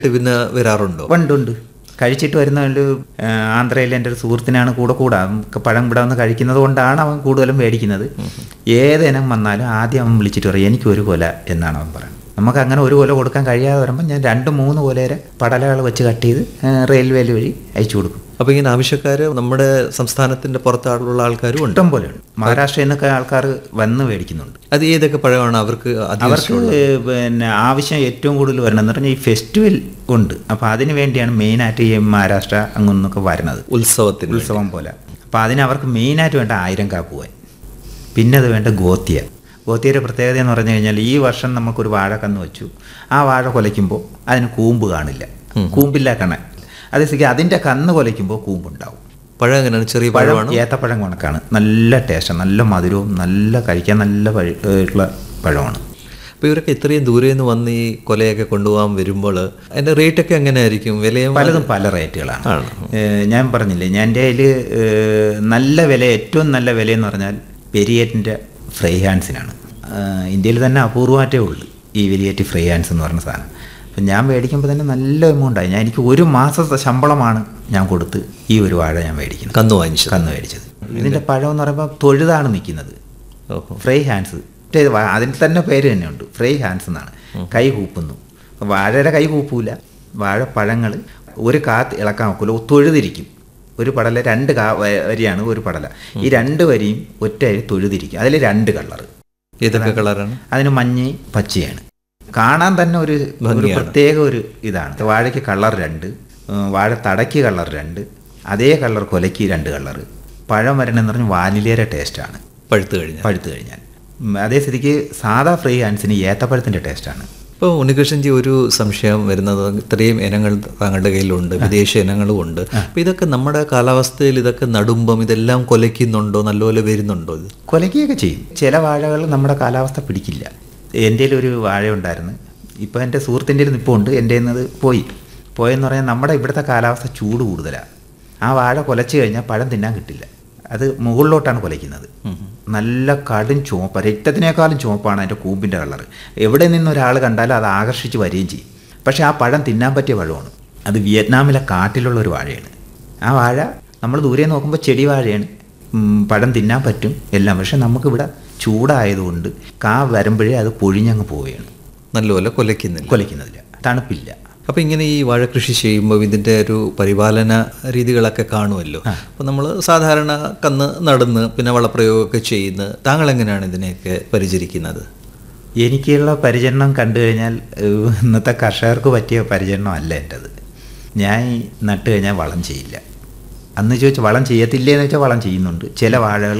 പിന്നെ വരാറുണ്ടോ ഉണ്ട് ഉണ്ട് കഴിച്ചിട്ട് വരുന്ന ഒരു ആ, ആന്ധ്രയിലെ എൻ്റെ ഒരു സുഹൃത്തിനാണ് കൂടെ കൂടാ നമുക്ക് പഴം ഇവിടെ വന്ന് കഴിക്കുന്നത് കൊണ്ടാണ് അവൻ കൂടുതലും മേടിക്കുന്നത് ഏതിനം വന്നാലും ആദ്യം അവൻ വിളിച്ചിട്ട് പറയും എനിക്ക് ഒരു കൊല എന്നാണ് അവൻ പറയുന്നത് നമുക്ക് അങ്ങനെ ഒരു കൊല കൊടുക്കാൻ കഴിയാതെ വരുമ്പോൾ ഞാൻ രണ്ട് മൂന്ന് കൊലയുടെ പടലകൾ വെച്ച് കട്ട് ചെയ്ത് റെയിൽവേയിൽ വഴി അയച്ചു കൊടുക്കും അപ്പൊ ഇങ്ങനെ ആവശ്യക്കാര് നമ്മുടെ സംസ്ഥാനത്തിന്റെ പുറത്താളുള്ള ആൾക്കാരും ഉണ്ട് ഇഷ്ടം പോലെ ഉണ്ട് മഹാരാഷ്ട്രയിൽ നിന്നൊക്കെ ആൾക്കാർ വന്ന് മേടിക്കുന്നുണ്ട് അത് ഏതൊക്കെ പഴമാണ് അവർക്ക് അധികം അവർക്ക് പിന്നെ ആവശ്യം ഏറ്റവും കൂടുതൽ വരണമെന്ന് പറഞ്ഞാൽ ഈ ഫെസ്റ്റിവൽ ഉണ്ട് അപ്പോൾ അതിന് വേണ്ടിയാണ് മെയിനായിട്ട് ഈ മഹാരാഷ്ട്ര അങ്ങൊന്നൊക്കെ വരുന്നത് ഉത്സവത്തിന് ഉത്സവം പോലെ അപ്പോൾ അതിന് അവർക്ക് മെയിനായിട്ട് വേണ്ട ആയിരം കാപ്പുവാൻ പിന്നെ അത് വേണ്ട ഗോത്തിയ ഗോത്തിയുടെ പ്രത്യേകത എന്ന് പറഞ്ഞു കഴിഞ്ഞാൽ ഈ വർഷം നമുക്കൊരു വാഴ കന്ന് വെച്ചു ആ വാഴ കൊലയ്ക്കുമ്പോൾ അതിന് കൂമ്പ് കാണില്ല കൂമ്പില്ല കണ്ണ അതേസరికి അതിൻ്റെ കന്ന് കൊലയ്ക്കുമ്പോൾ കൂമ്പുണ്ടാവും പഴം എങ്ങനെയാണ് ചെറിയ പഴം പഴമാണ് ഏത്തപ്പഴം കണക്കാണ് നല്ല ടേസ്റ്റ് നല്ല മധുരവും നല്ല കഴിക്കാൻ നല്ല പഴ- ഉള്ള പഴമാണ് അപ്പൊ ഇവരൊക്കെ ഇത്രയും ദൂരെ നിന്ന് വന്ന് ഈ കൊലയൊക്കെ കൊണ്ടുപോകാൻ വരുമ്പോൾ അതിന്റെ റേറ്റ് ഒക്കെ എങ്ങനെയായിരിക്കും വിലയും പലതും പല റേറ്റുകളാണ് ആണ്. ഏഹ് ഞാൻ പറഞ്ഞില്ലേ ഞാൻ എൻ്റെ കയ്യിൽ നല്ല വില ഏറ്റവും നല്ല വിലയെന്ന് പറഞ്ഞാൽ വെരിയേറ്റിൻ്റെ ഫ്രൈ ഹാൻഡ്സിനാണ് ഏഹ് ഇന്ത്യയിൽ തന്നെ അപൂർവമായിട്ടേ ഉള്ളൂ ഈ വെരിയേറ്റ് ഫ്രൈ ഹാൻഡ്സ് എന്ന് പറഞ്ഞ സാധനം അപ്പം ഞാൻ മേടിക്കുമ്പോൾ തന്നെ നല്ല എമൗണ്ടായി ഞാൻ എനിക്ക് ഒരു മാസത്തെ ശമ്പളമാണ് ഞാൻ കൊടുത്ത് ഈ ഒരു വാഴ ഞാൻ മേടിക്കുന്നത് കന്ന് വാങ്ങിച്ചത് കന്ന് മേടിച്ചത് ഇതിൻ്റെ പഴം എന്ന് പറയുമ്പോൾ തൊഴുതാണ് നിൽക്കുന്നത് ഓഹോ ഫ്രൈ ഹാൻഡ്സ് മറ്റേ വാ- അതിൽ തന്നെ പേര് തന്നെയുണ്ട് ഫ്രൈ ഹാൻഡ്സ് എന്നാണ് കൈ കൂപ്പുന്നു വാഴയുടെ കൈ കൂപ്പൂല വാഴപ്പഴങ്ങൾ ഒരു കാത്ത് ഇളക്കാൻ നോക്കില്ല തൊഴുതിരിക്കും ഒരു പടല രണ്ട് കാ വ- വരിയാണ് ഒരു പടല ഈ രണ്ട് വരിയും ഒറ്റ അരി തൊഴുതിരിക്കും അതിൽ രണ്ട് കളറ് ഏതൊക്കെ കളറാണ് അതിന് മഞ്ഞ പച്ചയാണ് കാണാൻ തന്നെ ഒരു ഒരു ഭംഗിയാണ്. പ്രത്യേക ഒരു ഇതാണ് വാഴയ്ക്ക് കളർ രണ്ട് ഉം, വാഴ തടയ്ക്ക് കളർ രണ്ട് അതേ കളർ കൊലയ്ക്ക് രണ്ട് കളറ് പഴം വരണമെന്ന് പറഞ്ഞാൽ വാനിലേറെ ടേസ്റ്റാണ് പഴുത്ത് കഴിഞ്ഞാൽ പഴുത്ത് കഴിഞ്ഞാൽ ഉം, അതേ സ്ഥിതിക്ക് സാധാ ഫ്രൈ ഹാൻഡ്സിന് ഏത്തപ്പഴത്തിൻ്റെ ടേസ്റ്റാണ് ഇപ്പോൾ ഉണ്ണികൃഷ്ണൻജി ഒരു സംശയം വരുന്നത് ഇത്രയും ഇനങ്ങൾ താങ്കളുടെ കയ്യിലുണ്ട് വിദേശ ഇനങ്ങളും ഉണ്ട് അപ്പോൾ ഇതൊക്കെ നമ്മുടെ കാലാവസ്ഥയിൽ ഇതൊക്കെ നടുമ്പം ഇതെല്ലാം കൊലയ്ക്കുന്നുണ്ടോ നല്ലപോലെ വരുന്നുണ്ടോ ഇത് കൊലയ്ക്കുകയൊക്കെ ചെയ്യും ചില വാഴകൾ നമ്മുടെ കാലാവസ്ഥ പിടിക്കില്ല എൻ്റെ ഒരു വാഴ ഉണ്ടായിരുന്നു ഇപ്പോൾ എൻ്റെ സുഹൃത്തിൻ്റെ നിൽപ്പുണ്ട് എൻ്റെ എന്നത് പോയി പോയെന്ന് പറഞ്ഞാൽ നമ്മുടെ ഇവിടുത്തെ കാലാവസ്ഥ ചൂട് കൂടുതലാണ് ആ വാഴ കുലച്ച് കഴിഞ്ഞാൽ പഴം തിന്നാൻ കിട്ടില്ല അത് മുകളിലോട്ടാണ് കുലയ്ക്കുന്നത് നല്ല കടും ചുവപ്പ് രക്തത്തിനേക്കാളും ചുവപ്പാണ് അതിൻ്റെ കൂമ്പിൻ്റെ കളർ എവിടെ നിന്ന് ഒരാൾ കണ്ടാലും അത് ആകർഷിച്ച് വരികയും ചെയ്യും പക്ഷേ ആ പഴം തിന്നാൻ പറ്റിയ പഴമാണ് അത് വിയറ്റ്നാമിലെ കാട്ടിലുള്ള ഒരു വാഴയാണ് ആ വാഴ നമ്മൾ ദൂരെ നോക്കുമ്പോൾ ചെടി വാഴയാണ് ഉം, പഴം തിന്നാൻ പറ്റും എല്ലാം പക്ഷെ നമുക്കിവിടെ ചൂടായതുകൊണ്ട് കാ വരുമ്പോഴേ അത് പൊഴിഞ്ഞങ്ങ് പോവുകയാണ് നല്ലപോലെ കൊലയ്ക്കുന്നില്ല കൊലയ്ക്കുന്നില്ല തണുപ്പില്ല അപ്പോൾ ഇങ്ങനെ ഈ വാഴ കൃഷി ചെയ്യുമ്പോൾ ഇതിൻ്റെ ഒരു പരിപാലന രീതികളൊക്കെ കാണുമല്ലോ അപ്പോൾ നമ്മൾ സാധാരണ കന്ന് നടന്ന് പിന്നെ വളപ്രയോഗമൊക്കെ ചെയ്യുന്ന താങ്കൾ എങ്ങനെയാണ് ഇതിനെയൊക്കെ പരിചരിക്കുന്നത് എനിക്കുള്ള പരിചരണം കണ്ടു കഴിഞ്ഞാൽ ഏഹ്, ഇന്നത്തെ കർഷകർക്ക് പറ്റിയ പരിചരണം അല്ല എൻ്റെത് ഞാൻ ഈ നട്ട് കഴിഞ്ഞാൽ വളം ചെയ്യില്ല അന്ന് ചോദിച്ചാൽ വളം ചെയ്യത്തില്ലേ എന്ന് വെച്ചാൽ വളം ചെയ്യുന്നുണ്ട് ചില വാഴകൾ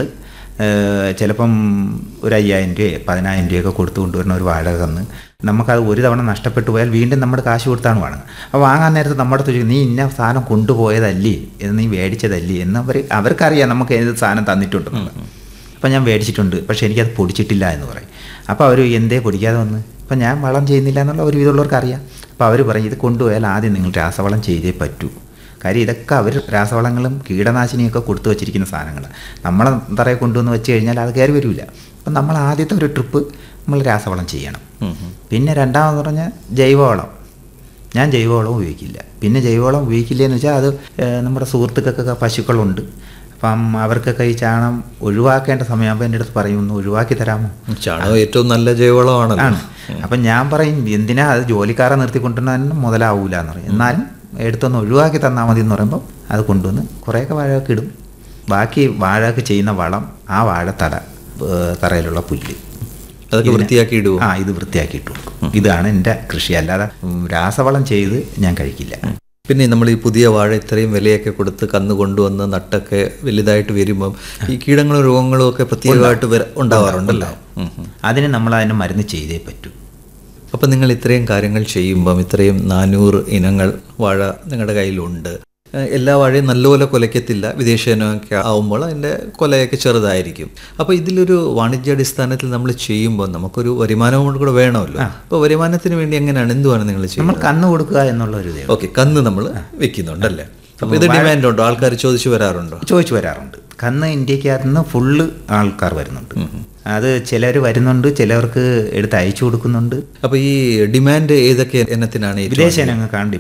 ചിലപ്പം ഒരു അയ്യായിരം രൂപയോ പതിനായിരം രൂപയൊക്കെ കൊടുത്തു കൊണ്ടുവരുന്ന ഒരു വാഴ തന്ന് നമുക്കത് ഒരു തവണ നഷ്ടപ്പെട്ടു പോയാൽ വീണ്ടും നമ്മുടെ കാശ് കൊടുത്താണ് വാങ്ങുന്നത് അപ്പോൾ വാങ്ങാൻ നേരത്ത് നമ്മുടെ അടുത്ത് ചോദിക്കും നീ ഇന്ന സാധനം കൊണ്ടുപോയതല്ലേ എന്ന് നീ മേടിച്ചതല്ലേ എന്ന് അവർ അവർക്കറിയാം നമുക്ക് ഏത് സാധനം തന്നിട്ടുണ്ടെന്നുള്ളത് അപ്പം ഞാൻ മേടിച്ചിട്ടുണ്ട് പക്ഷേ എനിക്കത് പൊടിച്ചിട്ടില്ല എന്ന് പറയും അപ്പോൾ അവർ എന്തേ പൊടിക്കാതെ വന്ന് അപ്പം ഞാൻ വളം ചെയ്യുന്നില്ല എന്നുള്ള ഒരു വിധമുള്ളവർക്ക് അറിയാം അപ്പോൾ അവർ പറയും ഇത് കൊണ്ടുപോയാൽ ആദ്യം നിങ്ങൾ രാസവളം ചെയ്തേ പറ്റൂ കാര്യം ഇതൊക്കെ അവർ രാസവളങ്ങളും കീടനാശിനിയൊക്കെ കൊടുത്തു വച്ചിരിക്കുന്ന സാധനങ്ങൾ നമ്മളെ തറയെ കൊണ്ടുവന്ന് വെച്ച് കഴിഞ്ഞാൽ അത് കയറി വരില്ല അപ്പം നമ്മൾ ആദ്യത്തെ ഒരു ട്രിപ്പ് നമ്മൾ രാസവളം ചെയ്യണം പിന്നെ രണ്ടാമെന്ന് പറഞ്ഞാൽ ജൈവവളം ഞാൻ ജൈവവളം ഉപയോഗിക്കില്ല പിന്നെ ജൈവവളം ഉപയോഗിക്കില്ല എന്ന് വെച്ചാൽ അത് ഏഹ്, നമ്മുടെ സുഹൃത്തുക്കൾക്കൊക്കെ പശുക്കളുണ്ട് അപ്പം അവർക്കൊക്കെ ഈ ചാണം ഒഴിവാക്കേണ്ട സമയമാകുമ്പോൾ എൻ്റെ അടുത്ത് പറയും ഒന്ന് ഒഴിവാക്കി തരാമോ ചാണകം ഏറ്റവും നല്ല ജൈവവളമാണല്ലോ ആണ് അപ്പം ഞാൻ പറയും എന്തിനാ അത് ജോലിക്കാരെ നിർത്തിക്കൊണ്ടുവന്ന മുതലാവൂല എന്ന് പറയും എന്നാലും എടുത്തൊന്ന് ഒഴിവാക്കി തന്നാൽ മതി എന്ന് പറയുമ്പോൾ അത് കൊണ്ടുവന്ന് കുറേയൊക്കെ വാഴയൊക്കെ ഇടും ബാക്കി വാഴക്ക് ചെയ്യുന്ന വളം ആ വാഴത്തല ഏഹ്, തറയിലുള്ള പുല്ല് അതൊക്കെ വൃത്തിയാക്കി ഇടുവോ ആ ഇത് വൃത്തിയാക്കിയിട്ട് കൊടുക്കും ഇതാണ് എൻ്റെ കൃഷി അല്ലാതെ ഉം, രാസവളം ചെയ്ത് ഞാൻ കഴിക്കില്ല പിന്നെ നമ്മൾ ഈ പുതിയ വാഴ ഇത്രയും വിലയൊക്കെ കൊടുത്ത് കന്ന് കൊണ്ടുവന്ന് നട്ടൊക്കെ വലുതായിട്ട് വരുമ്പം ഈ കീടങ്ങളും രോഗങ്ങളും ഒക്കെ പ്രത്യേകമായിട്ട് വര- ഉണ്ടാവാറുണ്ടല്ലോ ഉം, ഉം. അതിന് നമ്മൾ അതിന് മരുന്ന് ചെയ്തേ പറ്റൂ അപ്പം നിങ്ങൾ ഇത്രയും കാര്യങ്ങൾ ചെയ്യുമ്പം ഇത്രയും നാനൂറ് ഇനങ്ങൾ വാഴ നിങ്ങളുടെ കയ്യിലുണ്ട് ഏഹ് എല്ലാ വാഴയും നല്ലപോലെ കൊലയ്ക്കത്തില്ല വിദേശ ഇനമൊക്കെ ആവുമ്പോൾ അതിൻ്റെ കൊലയൊക്കെ ചെറുതായിരിക്കും അപ്പോൾ ഇതിലൊരു വാണിജ്യാടിസ്ഥാനത്തിൽ നമ്മൾ ചെയ്യുമ്പോൾ നമുക്കൊരു വരുമാനവും കൂടെ വേണമല്ലോ അപ്പോൾ വരുമാനത്തിന് വേണ്ടി എങ്ങനെയാണ് എന്തുവാണ് നിങ്ങൾ നമ്മൾ ചെയ്യുന്നത് കന്ന് കൊടുക്കുക എന്നുള്ള ഒരു ഇതേ ഉള്ളൂ. ഓക്കെ കന്ന് നമ്മൾ വെക്കുന്നുണ്ടല്ലേ അപ്പോൾ ഇത് ഡിമാൻഡ് ഉണ്ടോ ആൾക്കാർ ചോദിച്ചു വരാറുണ്ടോ ചോദിച്ചു വരാറുണ്ട് കന്ന് ഇന്ത്യക്കകത്ത് നിന്ന് ഫുള്ള് ആൾക്കാർ വരുന്നുണ്ട് അത് ചിലർ വരുന്നുണ്ട് ചിലർക്ക് എടുത്ത് അയച്ചു കൊടുക്കുന്നുണ്ട് അപ്പോൾ ഈ ഡിമാൻഡ് ഏതൊക്കെ ഇനത്തിനാണ് ഏറ്റവും വിദേശ ഇനങ്ങൾക്കാണ്